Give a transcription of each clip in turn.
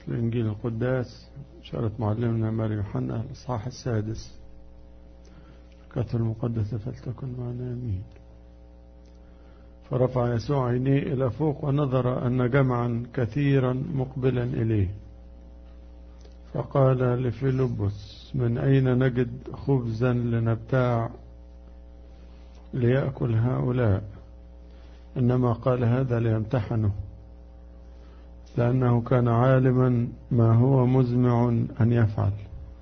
الإنجيل القداس شارة معلمنا ماري يوحنا الإصحاح السادس الكتب المقدسة فلتكن معنا أمين فرفع يسوع عينيه إلى فوق ونظر أن جمعا كثيرا مقبلا إليه فقال لفيلبس من أين نجد خبزا لنبتاع ليأكل هؤلاء إنما قال هذا ليمتحنه لأنه كان عالما ما هو مزمع أن يفعل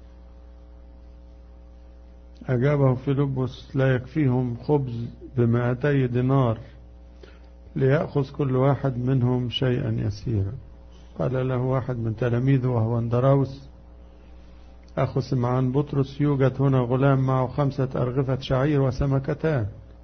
أجابه فيلبس لا يكفيهم خبز بمائتي دينار ليأخذ كل واحد منهم شيئا يسيرا قال له واحد من تلاميذه وهو اندراوس أخو سمعان بطرس يوجد هنا غلام معه خمسة أرغفة شعير وسمكتان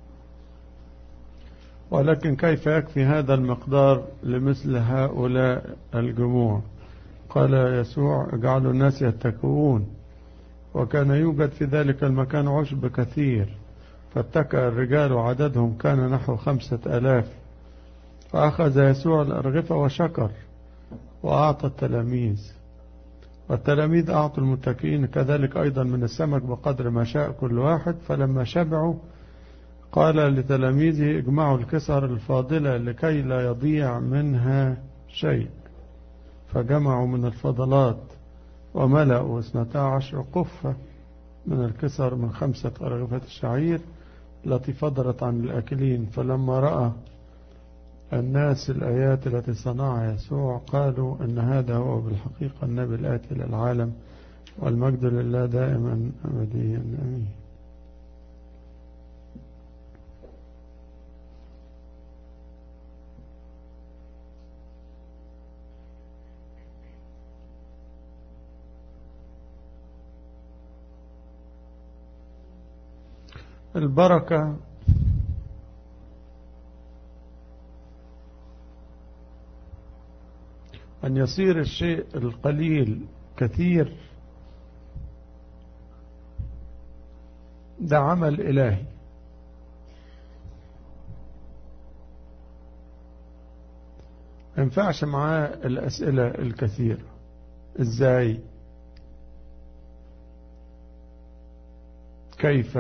ولكن كيف يكفي هذا المقدار لمثل هؤلاء الجموع قال يسوع اجعلوا الناس يتكئون وكان يوجد في ذلك المكان عشب كثير فاتكأ الرجال وعددهم كان نحو خمسة ألاف فأخذ يسوع الأرغفة وشكر وأعطى التلاميذ والتلاميذ أعطوا المتكئين كذلك أيضا من السمك بقدر ما شاء كل واحد فلما شبعوا قال لتلاميذه اجمعوا الكسر الفاضلة لكي لا يضيع منها شيء فجمعوا من الفضلات وملأوا اثنتا عشر قفة من الكسر من خمسة أرغفة الشعير التي فضلت عن الأكلين فلما رأى الناس الآيات التي صنعها يسوع قالوا أن هذا هو بالحقيقة النبي الآتي للعالم والمجد لله دائما أبديا أمين البركة أن يصير الشيء القليل كثير ده عمل إلهي ما ينفعش معاه الأسئلة الكثيرة إزاي كيف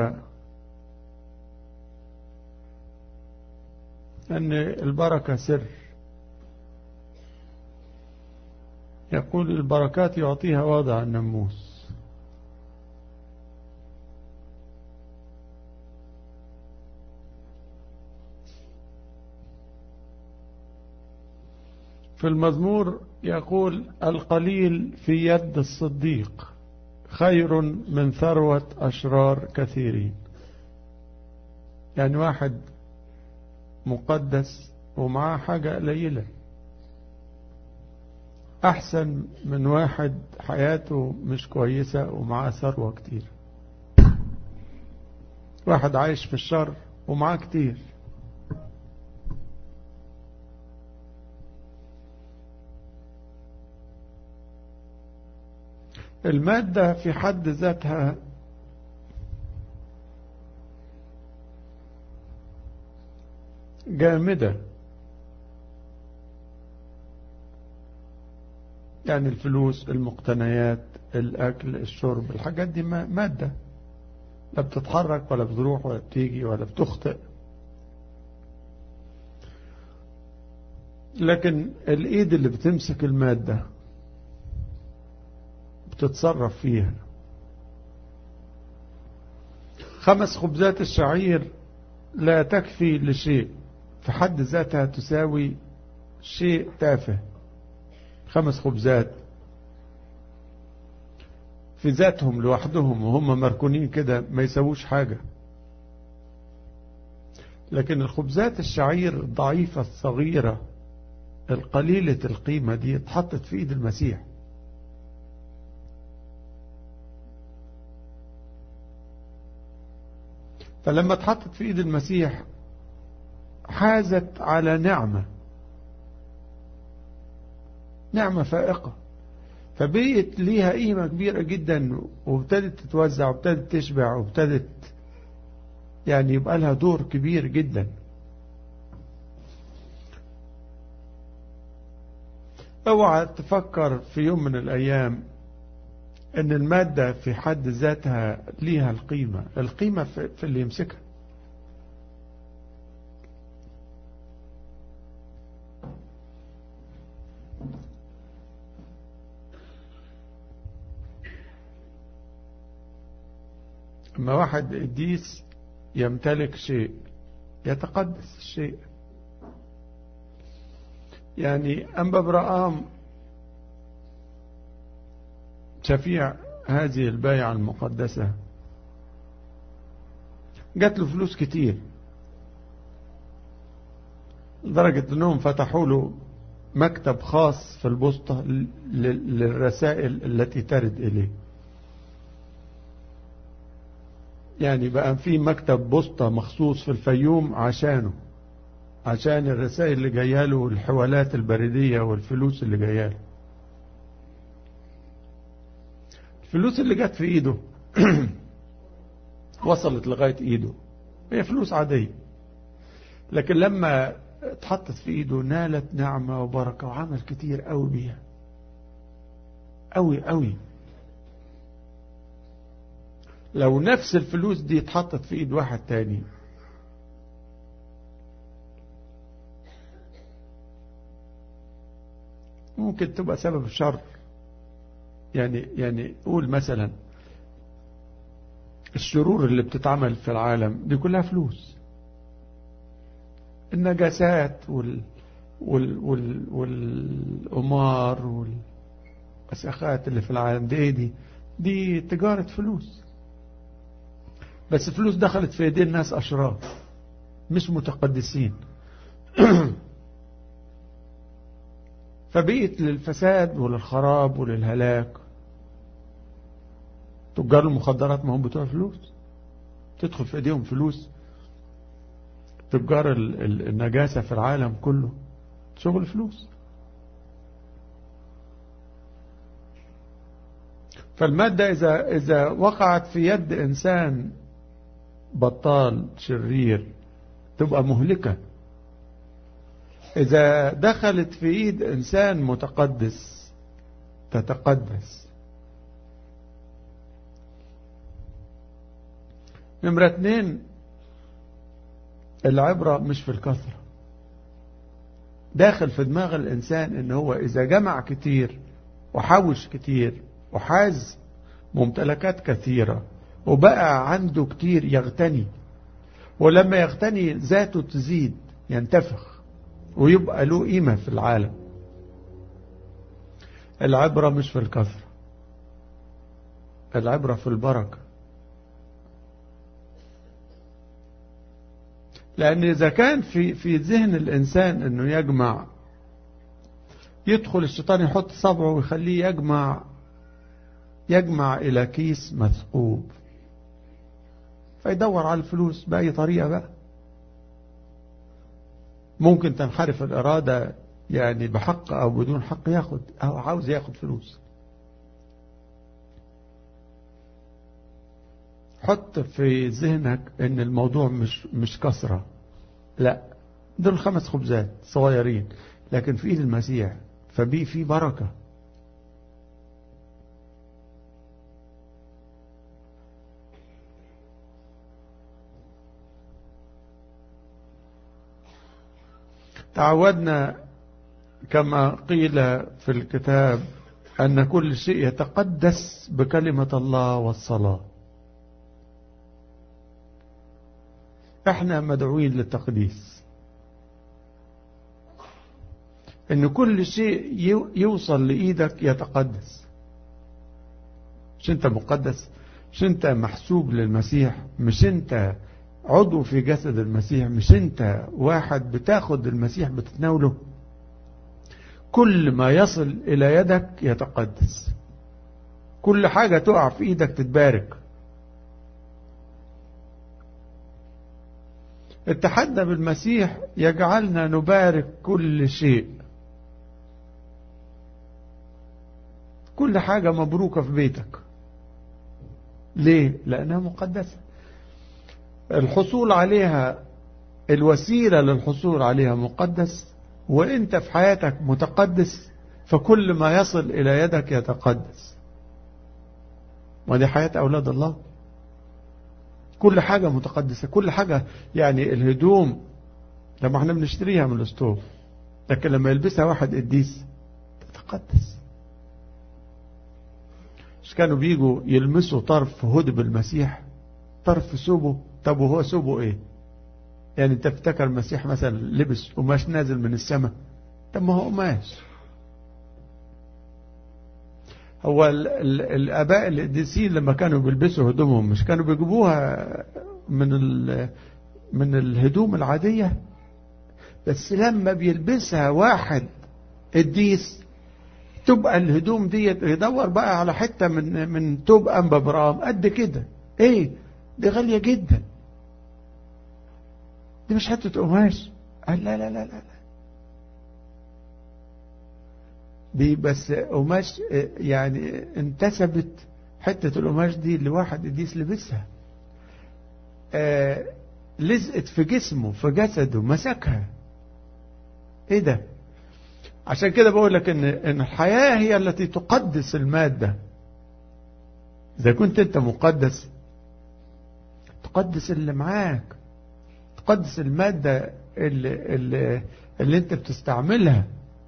أن البركة سر يقول البركات يعطيها وضع الناموس في المزمور يقول القليل في يد الصديق خير من ثروة أشرار كثيرين يعني واحد مقدس ومعاه حاجة قليلة أحسن من واحد حياته مش كويسة ومعاه ثروة كتير واحد عايش في الشر ومعاه كتير المادة في حد ذاتها جامدة يعني الفلوس المقتنيات الأكل الشرب الحاجات دي مادة لا بتتحرك ولا بتروح ولا بتيجي ولا بتخطئ لكن الإيد اللي بتمسك المادة بتتصرف فيها خمس خبزات الشعير لا تكفي لشيء في حد ذاتها تساوي شيء تافه خمس خبزات في ذاتهم لوحدهم وهم مركونين كده ما يسووش حاجة لكن الخبزات الشعير الضعيفة الصغيرة القليلة القيمة دي اتحطت في ايد المسيح فلما اتحطت في ايد المسيح حازت على نعمة نعمة فائقة فبقيت ليها قيمة كبيرة جدا وابتدت تتوزع وابتدت تشبع وابتدت يعني يبقى لها دور كبير جدا اوعى تفكر في يوم من الأيام ان المادة في حد ذاتها ليها القيمة القيمة في اللي يمسكها اما واحد قديس يمتلك شيء يتقدس الشيء يعني أنبا برآم شفيع هذه البايعة المقدسة جات له فلوس كتير لدرجة انهم فتحوا له مكتب خاص في البسطة للرسائل التي ترد إليه يعني بقى في مكتب بسطة مخصوص في الفيوم عشانه عشان الرسائل اللي جايه له والحوالات البريدية والفلوس اللي جايه له الفلوس اللي جت في ايده وصلت لغاية ايده هي فلوس عادية لكن لما اتحطت في ايده نالت نعمة وبركة وعمل كتير قوي بيها قوي قوي لو نفس الفلوس دي اتحطت في ايد واحد تاني ممكن تبقى سبب شر يعني يعني قول مثلا الشرور اللي بتتعمل في العالم دي كلها فلوس النجاسات وال وال وال والقمار والوسخات اللي في العالم دي دي دي تجارة فلوس بس فلوس دخلت في ايدين ناس اشرار مش متقدسين فبقيت للفساد وللخراب وللهلاك تجار المخدرات ما هم بتوع فلوس تدخل في ايديهم فلوس تجار النجاسة في العالم كله شغل فلوس فالمادة إذا, إذا وقعت في يد إنسان بطال شرير تبقى مهلكة إذا دخلت في إيد إنسان متقدس تتقدس نمرة اتنين العبرة مش في الكثرة داخل في دماغ الإنسان إن هو إذا جمع كتير وحوش كتير وحاز ممتلكات كثيرة وبقى عنده كتير يغتني ولما يغتني ذاته تزيد ينتفخ ويبقى له قيمة في العالم العبرة مش في الكثرة العبرة في البركة لأن إذا كان في في ذهن الإنسان أنه يجمع يدخل الشيطان يحط صبعه ويخليه يجمع يجمع إلى كيس مثقوب فيدور على الفلوس بأي طريقة بقى ممكن تنحرف الإرادة يعني بحق أو بدون حق ياخد أو عاوز ياخد فلوس حط في ذهنك ان الموضوع مش مش كسرة لا دول خمس خبزات صغيرين لكن في ايد المسيح فبي في بركة تعودنا كما قيل في الكتاب أن كل شيء يتقدس بكلمة الله والصلاة احنا مدعوين للتقديس ان كل شيء يوصل لإيدك يتقدس مش انت مقدس مش انت محسوب للمسيح مش انت عضو في جسد المسيح مش انت واحد بتاخد المسيح بتتناوله كل ما يصل الى يدك يتقدس كل حاجة تقع في ايدك تتبارك اتحدنا بالمسيح يجعلنا نبارك كل شيء كل حاجة مبروكة في بيتك ليه؟ لأنها مقدسة الحصول عليها الوسيلة للحصول عليها مقدس وانت في حياتك متقدس فكل ما يصل إلى يدك يتقدس ودي حياة أولاد الله كل حاجة متقدسة كل حاجة يعني الهدوم لما احنا بنشتريها من الاسطوف لكن لما يلبسها واحد قديس تتقدس مش كانوا بيجوا يلمسوا طرف هدب المسيح طرف ثوبه طب وهو ثوبه ايه يعني انت افتكر المسيح مثلا لبس قماش نازل من السماء طب ما هو قماش هو ال ال الاباء القديسين لما كانوا بيلبسوا هدومهم مش كانوا بيجيبوها من من الهدوم العادية بس لما بيلبسها واحد قديس تبقى الهدوم دي يدور بقى على حتة من من توب أنبا برام قد كده ايه دي غالية جدا دي مش حتة قماش قال لا لا لا لا دي بس قماش يعني انتسبت حتة القماش دي لواحد قديس لبسها آه لزقت في جسمه في جسده مسكها ايه ده عشان كده بقول لك ان ان الحياة هي التي تقدس المادة اذا كنت انت مقدس تقدس اللي معاك تقدس المادة اللي, اللي, اللي انت بتستعملها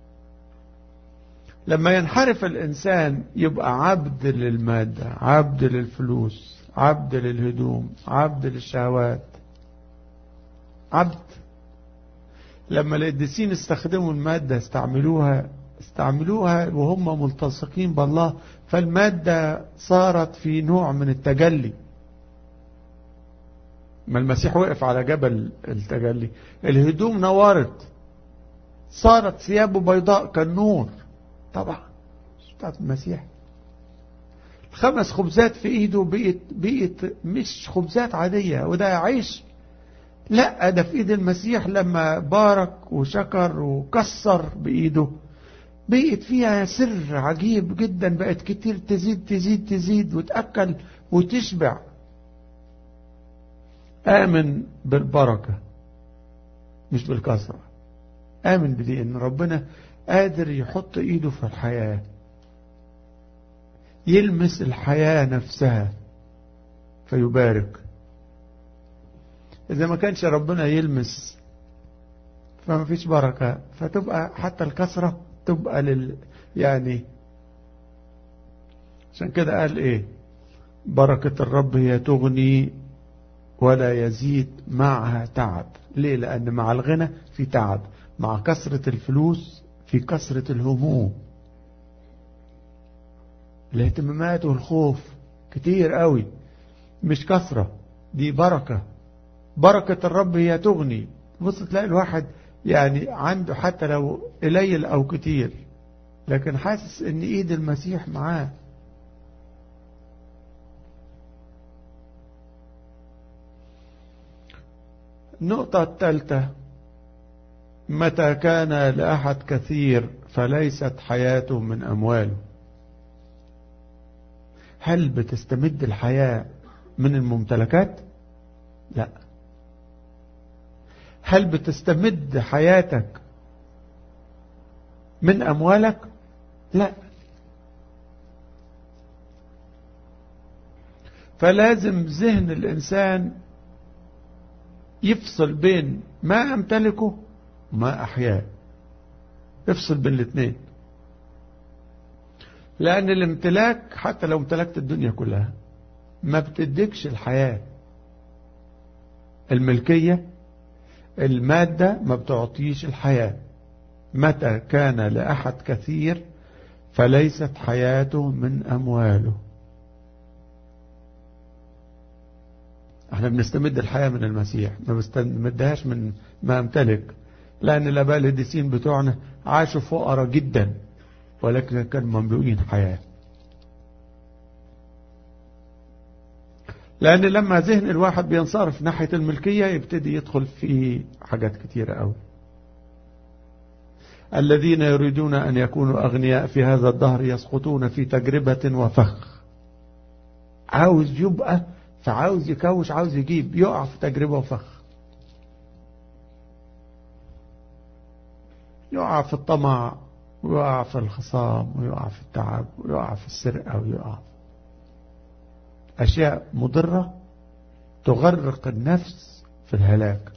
لما ينحرف الإنسان يبقى عبد للمادة عبد للفلوس عبد للهدوم عبد للشهوات عبد لما القديسين استخدموا المادة استعملوها استعملوها وهم ملتصقين بالله فالمادة صارت في نوع من التجلي ما المسيح وقف على جبل التجلي الهدوم نورت صارت ثيابه بيضاء كالنور طبعا بتاعت المسيح خمس خبزات في ايده بقت بقت مش خبزات عادية وده عيش لا ده في ايد المسيح لما بارك وشكر وكسر بايده بقت فيها سر عجيب جدا بقت كتير تزيد تزيد تزيد وتأكل وتشبع آمن بالبركة مش بالكسرة آمن بدي ان ربنا قادر يحط ايده في الحياة يلمس الحياة نفسها فيبارك إذا ما كانش ربنا يلمس فما فيش بركة فتبقى حتى الكسرة تبقى لل يعني عشان كده قال ايه بركة الرب هي تغني ولا يزيد معها تعب ليه لأن مع الغنى في تعب مع كسرة الفلوس في كسرة الهموم الاهتمامات والخوف كتير قوي مش كثرة دي بركة بركة الرب هي تغني بص تلاقي الواحد يعني عنده حتى لو قليل أو كتير لكن حاسس ان ايد المسيح معاه النقطة الثالثة متى كان لأحد كثير فليست حياته من أمواله هل بتستمد الحياة من الممتلكات لا هل بتستمد حياتك من أموالك لا فلازم ذهن الإنسان يفصل بين ما أمتلكه وما أحياه افصل بين الاثنين لأن الامتلاك حتى لو امتلكت الدنيا كلها ما بتديكش الحياة الملكية المادة ما بتعطيش الحياة متى كان لأحد كثير فليست حياته من أمواله احنا بنستمد الحياة من المسيح ما بنستمدهاش من ما امتلك لأن الآباء القديسين بتوعنا عاشوا فقراء جدا ولكن كانوا مملوئين حياة لأن لما ذهن الواحد بينصرف ناحية الملكية يبتدي يدخل في حاجات كتيرة أوي الذين يريدون أن يكونوا أغنياء في هذا الدهر يسقطون في تجربة وفخ عاوز يبقى فعاوز يكوش عاوز يجيب يقع في تجربة وفخ يقع في الطمع ويقع في الخصام ويقع في التعب ويقع في السرقة ويقع أشياء مضرة تغرق النفس في الهلاك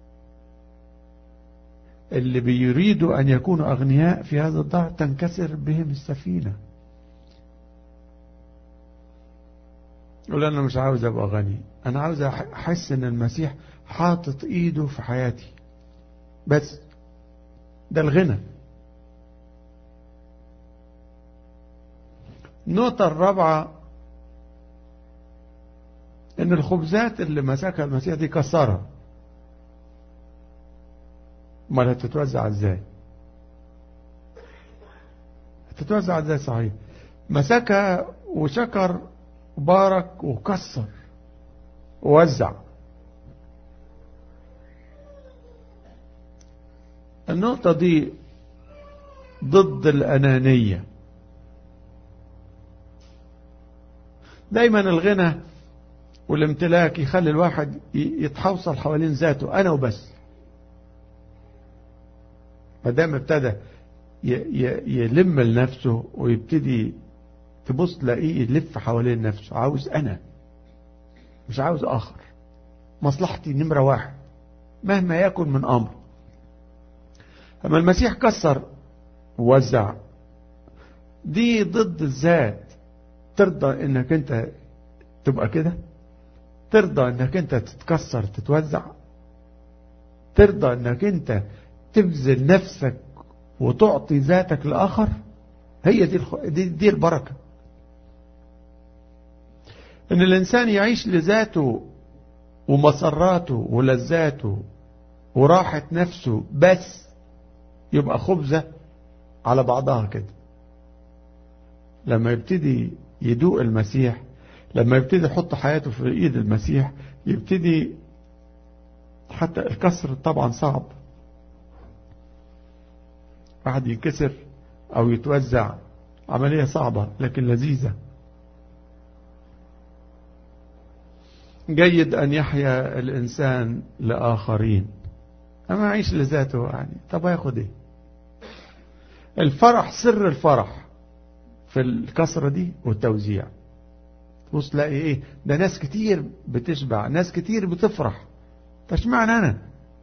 اللي بيريدوا أن يكونوا أغنياء في هذا الضعف تنكسر بهم السفينة يقول أنا مش عاوز أبقى غني أنا عاوز أحس أن المسيح حاطط إيده في حياتي بس ده الغنى النقطة الرابعة ان الخبزات اللي مسكها المسيح دي كسرها امال هتتوزع ازاي هتتوزع ازاي صحيح مسكها وشكر وبارك وكسر ووزع النقطة دي ضد الأنانية دايما الغنى والامتلاك يخلي الواحد يتحوصل حوالين ذاته أنا وبس ما دام ابتدى يلم لنفسه ويبتدي تبص تلاقيه يلف حوالين نفسه عاوز أنا مش عاوز آخر مصلحتي نمرة واحد مهما يكن من أمر أما المسيح كسر ووزع دي ضد الذات ترضى انك انت تبقى كده ترضى انك انت تتكسر تتوزع ترضى انك انت تبذل نفسك وتعطي ذاتك لآخر هي دي, الخ... دي, دي البركة ان الانسان يعيش لذاته ومسراته ولذاته وراحة نفسه بس يبقى خبزة على بعضها كده لما يبتدي يدوق المسيح لما يبتدي يحط حياته في ايد المسيح يبتدي حتى الكسر طبعا صعب واحد ينكسر او يتوزع عملية صعبة لكن لذيذة جيد أن يحيا الإنسان لآخرين أما يعيش لذاته يعني طب هياخد إيه الفرح سر الفرح في الكسرة دي والتوزيع تبص تلاقي ايه ده ناس كتير بتشبع ناس كتير بتفرح تشمعنا انا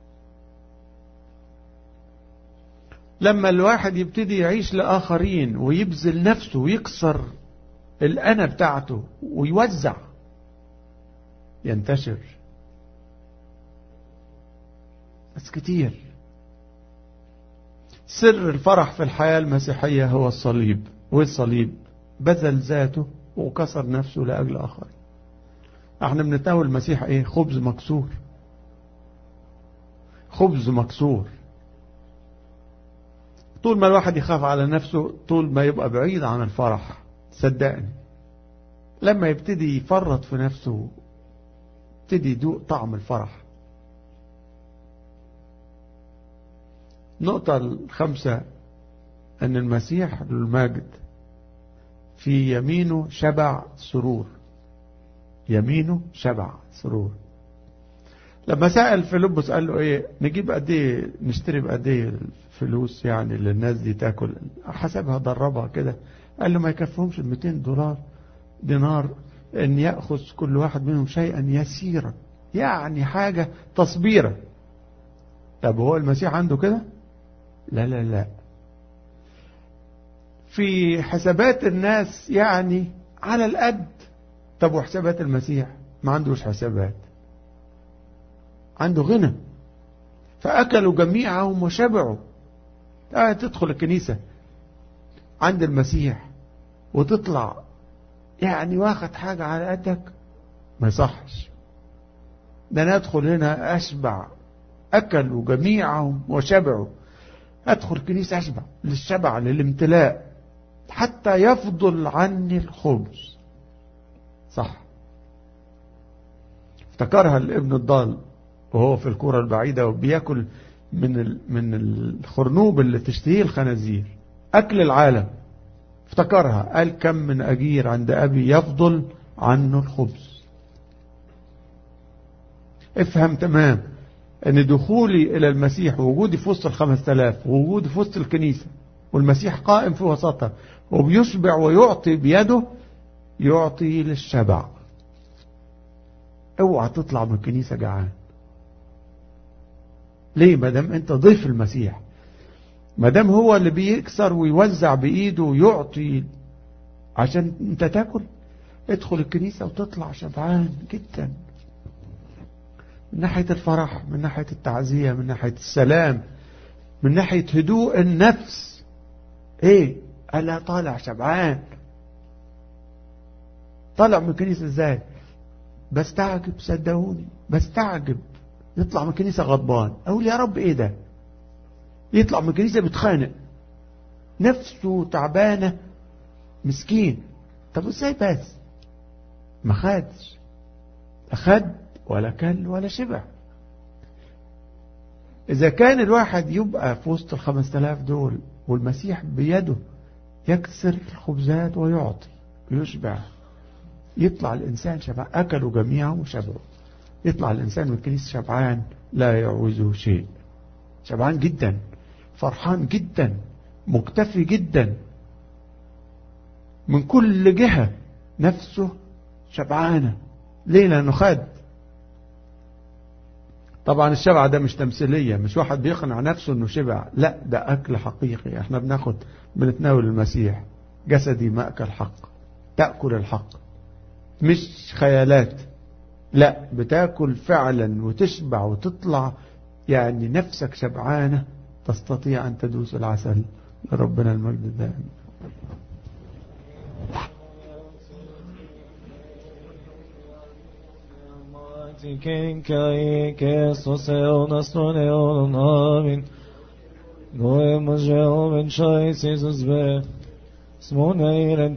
لما الواحد يبتدي يعيش لآخرين ويبذل نفسه ويكسر الأنا بتاعته ويوزع ينتشر ناس كتير سر الفرح في الحياة المسيحية هو الصليب والصليب بذل ذاته وكسر نفسه لأجل آخر احنا بنتناول المسيح ايه خبز مكسور خبز مكسور طول ما الواحد يخاف على نفسه طول ما يبقى بعيد عن الفرح صدقني لما يبتدي يفرط في نفسه يبتدي يدوق طعم الفرح النقطة الخمسة أن المسيح المجد في يمينه شبع سرور يمينه شبع سرور لما سأل فيلبس قال له ايه نجيب قد ايه نشتري بقد ايه الفلوس يعني للناس دي تاكل حسبها دربها كده قال له ما يكفهمش 200 دولار دينار ان ياخذ كل واحد منهم شيئا يسيرا يعني حاجه تصبيره طب هو المسيح عنده كده لا لا لا في حسابات الناس يعني على القد طب وحسابات المسيح ما عندوش حسابات عنده غنى فأكلوا جميعهم وشبعوا آه تدخل الكنيسة عند المسيح وتطلع يعني واخد حاجة على قدك ما يصحش ده انا ادخل هنا اشبع اكلوا جميعهم وشبعوا ادخل كنيسة اشبع للشبع للامتلاء حتى يفضل عني الخبز صح افتكرها الابن الضال وهو في الكرة البعيدة وبياكل من من الخرنوب اللي تشتهيه الخنازير أكل العالم افتكرها قال كم من أجير عند أبي يفضل عنه الخبز افهم تمام ان دخولي الى المسيح ووجودي في وسط الخمس تلاف ووجودي في وسط الكنيسة والمسيح قائم في وسطها وبيشبع ويعطي بيده يعطي للشبع اوعى تطلع من الكنيسة جعان ليه ما دام انت ضيف المسيح ما دام هو اللي بيكسر ويوزع بايده ويعطي عشان انت تاكل ادخل الكنيسة وتطلع شبعان جدا من ناحية الفرح من ناحية التعزية من ناحية السلام من ناحية هدوء النفس ايه انا طالع شبعان طالع من الكنيسة ازاي بستعجب صدقوني بستعجب يطلع من الكنيسة غضبان اقول يا رب ايه ده يطلع من الكنيسة بيتخانق نفسه تعبانة مسكين طب ازاي بس ما خدش أخد ولا كل ولا شبع إذا كان الواحد يبقى في وسط الخمس تلاف دول والمسيح بيده يكسر الخبزات ويعطي ويشبع يطلع الإنسان شبع أكلوا جميعا وشبعوا يطلع الإنسان من الكنيسة شبعان لا يعوزه شيء شبعان جدا فرحان جدا مكتفي جدا من كل جهة نفسه شبعانة ليه لأنه خد طبعا الشبع ده مش تمثيلية مش واحد بيقنع نفسه انه شبع لا ده اكل حقيقي احنا بناخد بنتناول المسيح جسدي مأكل حق تأكل الحق مش خيالات لا بتاكل فعلا وتشبع وتطلع يعني نفسك شبعانة تستطيع أن تدوس العسل لربنا المجد دائما King Jesus eonas non eonon amin. Goem a gel ben chais Jesus be. Smon eiren